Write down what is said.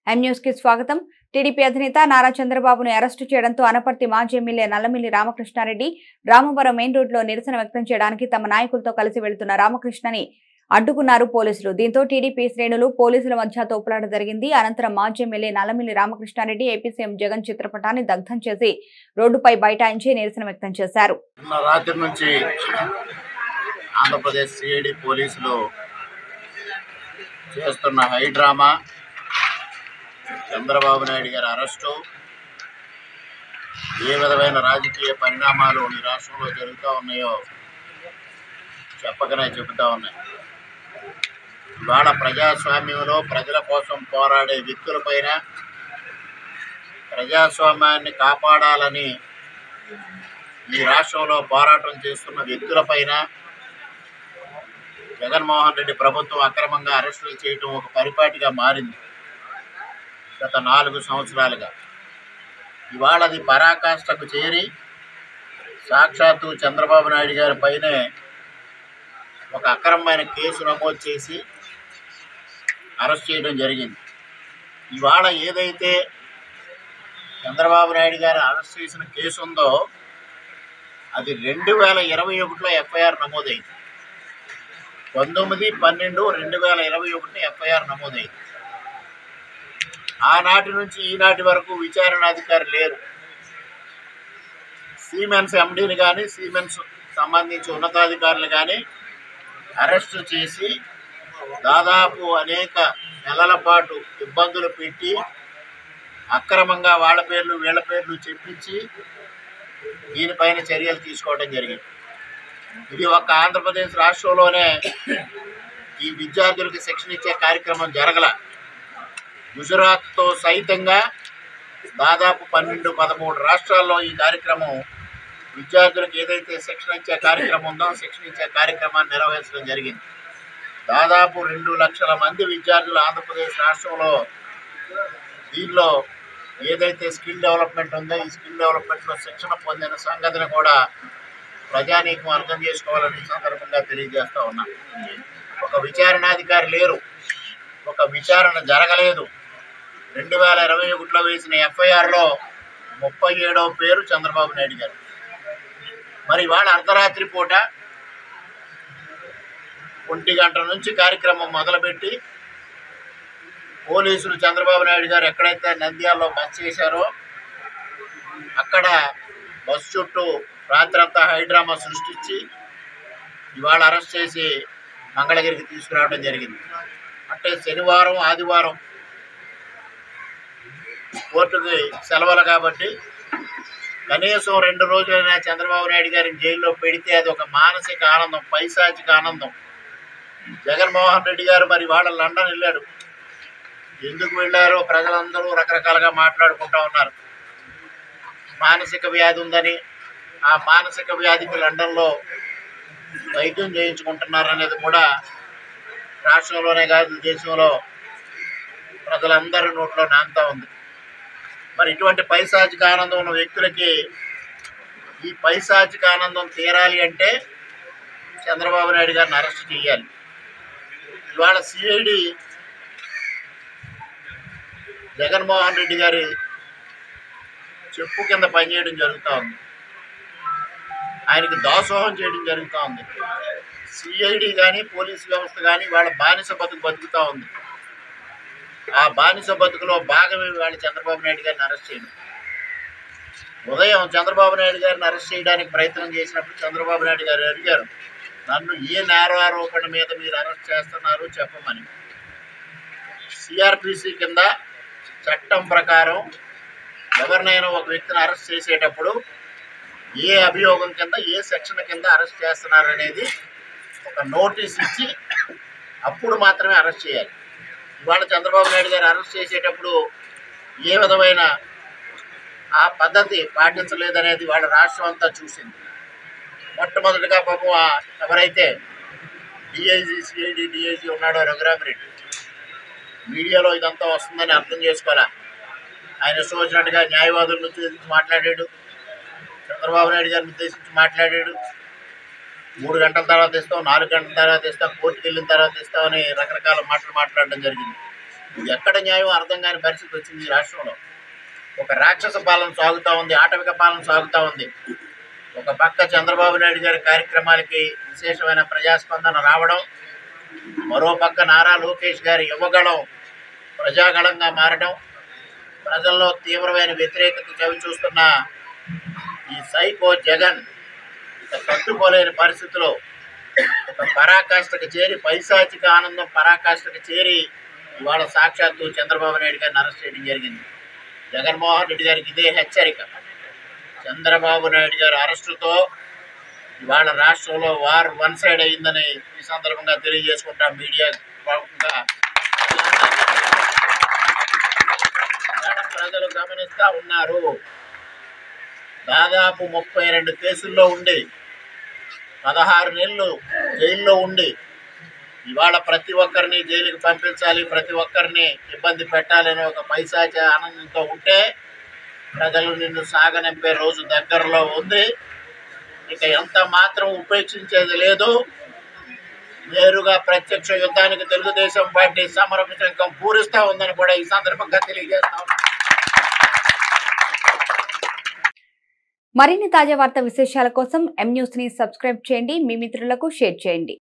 M news కి స్వాగతం TDP అధినేత నారా చంద్రబాబును అరెస్టు చేయడంతో అనపర్తి మాజీ ఎమ్మెల్యే నల్లమిల్లి రామకృష్ణారెడ్డి రామవరం మెయిన్ రోడ్లో నిరసన వ్యక్తం చేయడానికి తమ నాయకులతో కలిసి వెళ్తున్న రామకృష్ణని అడ్డుకున్నారు పోలీసులు దీంతో టీడీపీ శ్రేణులు పోలీసుల మధ్య తోపులాట జరిగింది అనంతరం మాజీ MLA Nallamilli Ramakrishna Reddy AP CM Jagan చిత్రపటాన్ని దగ్ధం చేసి రోడ్డుపై బైఠాయించి నిరసన వ్యక్తం చేశారు నిన్న రాత్రి నుంచి ఆంధ్రప్రదేశ్ సిఐడి పోలీసులు చేస్తున్న హై డ్రామా చంద్రబాబు నాయుడు గారి అరెస్టు ఏ విధమైన రాజకీయ పరిణామాలు ఈ రాష్ట్రంలో జరుగుతూ ఉన్నాయో చెప్పకనే చెబుతూ ఉన్నాయి ఇవాళ ప్రజాస్వామ్యంలో ప్రజల కోసం పోరాడే వ్యక్తులపైన ప్రజాస్వామ్యాన్ని కాపాడాలని ఈ రాష్ట్రంలో పోరాటం చేస్తున్న వ్యక్తులపైన జగన్మోహన్ రెడ్డి ప్రభుత్వం అక్రమంగా అరెస్టులు చేయటం ఒక పరిపాటిగా మారింది గత నాలుగు సంవత్సరాలుగా ఇవాళ అది పరాకాష్ఠకు చేరి సాక్షాత్తు చంద్రబాబు నాయుడు గారి పైనే ఒక అక్రమమైన కేసు నమోదు చేసి అరెస్ట్ చేయడం జరిగింది ఇవాళ ఏదైతే చంద్రబాబు నాయుడు గారు అరెస్ట్ చేసిన కేసు ఉందో అది రెండు వేల ఇరవై ఒకటిలో ఎఫ్ఐఆర్ నమోదైంది పంతొమ్మిది పన్నెండు రెండు వేల ఇరవై ఒకటి ఎఫ్ఐఆర్ నమోదైంది ఆనాటి నుంచి ఈనాటి వరకు విచారణాధికారి లేరు సీమెన్స్ ఎండీని కానీ సీమెన్స్ సంబంధించి ఉన్నతాధికారులు కానీ అరెస్ట్ చేసి దాదాపు అనేక నెలల పాటు ఇబ్బందులు పెట్టి అక్రమంగా వాళ్ళ పేర్లు వీళ్ళ పేర్లు చెప్పించి దీనిపైన చర్యలు తీసుకోవడం జరిగింది ఇది ఒక ఆంధ్రప్రదేశ్ రాష్ట్రంలోనే ఈ విద్యార్థులకు శిక్షణ ఇచ్చే కార్యక్రమం జరగల గుజరాత్తో సైతంగా దాదాపు పన్నెండు పదమూడు రాష్ట్రాల్లో ఈ కార్యక్రమం విద్యార్థులకు ఏదైతే శిక్షణ ఇచ్చే కార్యక్రమం ఉందో శిక్షణ ఇచ్చే కార్యక్రమాన్ని నిర్వహించడం జరిగింది దాదాపు రెండు లక్షల మంది విద్యార్థులు ఆంధ్రప్రదేశ్ రాష్ట్రంలో దీనిలో ఏదైతే స్కిల్ డెవలప్మెంట్ ఉందో ఈ స్కిల్ డెవలప్మెంట్లో శిక్షణ పొందిన సంగతిని కూడా ప్రజానీకం అర్థం చేసుకోవాలని ఈ సందర్భంగా తెలియజేస్తా ఉన్నా ఒక విచారణాధికారి లేరు ఒక విచారణ జరగలేదు రెండు వేల ఇరవై ఒకటిలో వేసిన ఎఫ్ఐఆర్లో ముప్పై ఏడవ పేరు చంద్రబాబు నాయుడు గారు మరి ఇవాళ అర్ధరాత్రి పూట ఒంటి గంట నుంచి కార్యక్రమం మొదలుపెట్టి పోలీసులు చంద్రబాబు నాయుడు గారు ఎక్కడైతే నంద్యాలలో బస్ చేశారో అక్కడ బస్ చుట్టూ రాత్రంతా హైడ్రామా సృష్టించి ఇవాళ అరెస్ట్ చేసి మంగళగిరికి తీసుకురావడం జరిగింది అంటే శనివారం ఆదివారం కోర్టుకి సెలవులు కాబట్టి కనీసం రెండు రోజులైనా చంద్రబాబు నాయుడు గారిని జైల్లో పెడితే అది ఒక మానసిక ఆనందం పైశాచిక ఆనందం జగన్మోహన్ రెడ్డి గారు మరి వాళ్ళ లండన్ వెళ్ళాడు ఎందుకు వెళ్ళారో ప్రజలందరూ రకరకాలుగా మాట్లాడుకుంటా ఉన్నారు మానసిక వ్యాధి ఉందని ఆ మానసిక వ్యాధికి లండన్లో వైద్యం చేయించుకుంటున్నారు అనేది కూడా రాష్ట్రంలోనే కాదు దేశంలో ప్రజలందరి నోట్లో నాంతా ఉంది మరి ఇటువంటి పైశాచిక ఆనందం ఉన్న వ్యక్తులకి ఈ పైశాచిక ఆనందం తీరాలి అంటే చంద్రబాబు నాయుడు గారిని అరెస్ట్ చేయాలి ఇవాళ సిఐడి జగన్మోహన్ రెడ్డి గారి చెప్పు కింద పనిచేయడం జరుగుతూ ఉంది ఆయనకి దాసోహం చేయడం జరుగుతూ ఉంది సిఐడి కానీ పోలీస్ వ్యవస్థ కానీ వాళ్ళ బానిస బతుకు బతుకుతూ ఉంది ఆ బానిస బతుకులో భాగమే వాళ్ళ చంద్రబాబు నాయుడు గారిని అరెస్ట్ చేయడం ఉదయం చంద్రబాబు నాయుడు గారిని అరెస్ట్ చేయడానికి ప్రయత్నం చేసినప్పుడు చంద్రబాబు నాయుడు గారు అడిగారు నన్ను ఏ నేరారోపణ మీద మీరు అరెస్ట్ చేస్తున్నారు చెప్పమని సిఆర్పిసి కింద చట్టం ప్రకారం ఎవరినైనా ఒక వ్యక్తిని అరెస్ట్ చేసేటప్పుడు ఏ అభియోగం కింద ఏ సెక్షన్ కింద అరెస్ట్ చేస్తున్నారనేది ఒక నోటీస్ ఇచ్చి అప్పుడు మాత్రమే అరెస్ట్ చేయాలి ఇవాళ చంద్రబాబు నాయుడు గారు అరెస్ట్ చేసేటప్పుడు ఏ విధమైన ఆ పద్ధతి పాటించలేదనేది వాళ్ళ రాష్ట్రం అంతా చూసింది మొట్టమొదటిగా పాపం ఆ ఎవరైతే డిఐజీ సిఐడి డిఐజీ ఉన్నాడో రఘురామిరెడ్డి మీడియాలో ఇదంతా వస్తుందని అర్థం చేసుకోవాలా ఆయన ఇష్టం వచ్చినట్టుగా న్యాయవాదులను ఉద్దేశించి మాట్లాడాడు చంద్రబాబు నాయుడు గారిని ఉద్దేశించి మాట్లాడాడు మూడు గంటల తర్వాత ఇస్తాం నాలుగు గంటల తర్వాత ఇస్తాం కోర్టుకు వెళ్ళిన తర్వాత ఇస్తామని రకరకాల మాటలు మాట్లాడడం జరిగింది ఇది ఎక్కడ న్యాయం అర్థం కాని పరిస్థితి వచ్చింది ఈ రాష్ట్రంలో ఒక రాక్షస పాలన సాగుతూ ఉంది ఆటవిక పాలన సాగుతూ ఉంది ఒక పక్క చంద్రబాబు నాయుడు గారి కార్యక్రమాలకి విశేషమైన ప్రజాస్పందన రావడం మరో పక్క నారా లోకేష్ గారి యువగళం ప్రజాగళంగా మారడం ప్రజల్లో తీవ్రమైన వ్యతిరేకత చవి చూస్తున్న ఈ సైకో జగన్ ఇక తట్టుకోలేని పరిస్థితిలో ఒక పరాకాష్ఠకు చేరి పైశాచిక ఆనందం పరాకాష్ఠకు చేరి ఇవాళ సాక్షాత్తు చంద్రబాబు నాయుడు గారిని అరెస్ట్ చేయడం జరిగింది జగన్మోహన్ రెడ్డి గారికి ఇదే హెచ్చరిక చంద్రబాబు నాయుడు గారి అరెస్టుతో ఇవాళ రాష్ట్రంలో వార్ వన్ సైడ్ అయిందని ఈ సందర్భంగా తెలియజేసుకుంటాం మీడియా భాగంగా ఇవాళ ప్రజలు గమనిస్తా ఉన్నారు దాదాపు ముప్పై రెండు కేసుల్లో ఉండి పదహారు నెలలు జైల్లో ఉండి ఇవాళ ప్రతి ఒక్కరిని జైలుకి పంపించాలి ప్రతి ఒక్కరిని ఇబ్బంది పెట్టాలని ఒక పైశాచ ఆనందంతో ఉంటే ప్రజలు నిన్ను సాగనంపే రోజు దగ్గరలో ఉంది ఇక ఎంత మాత్రం ఉపేక్షించేది లేదు నేరుగా ప్రత్యక్ష యుద్ధానికి తెలుగుదేశం పార్టీ సమర శంఖం పూరిస్తా ఉందని కూడా ఈ సందర్భంగా తెలియజేస్తాం మరిన్ని తాజా వార్తా విశేషాల కోసం ఎం న్యూస్ ని సబ్స్క్రైబ్ చేయండి మీ మిత్రులకు షేర్ చేయండి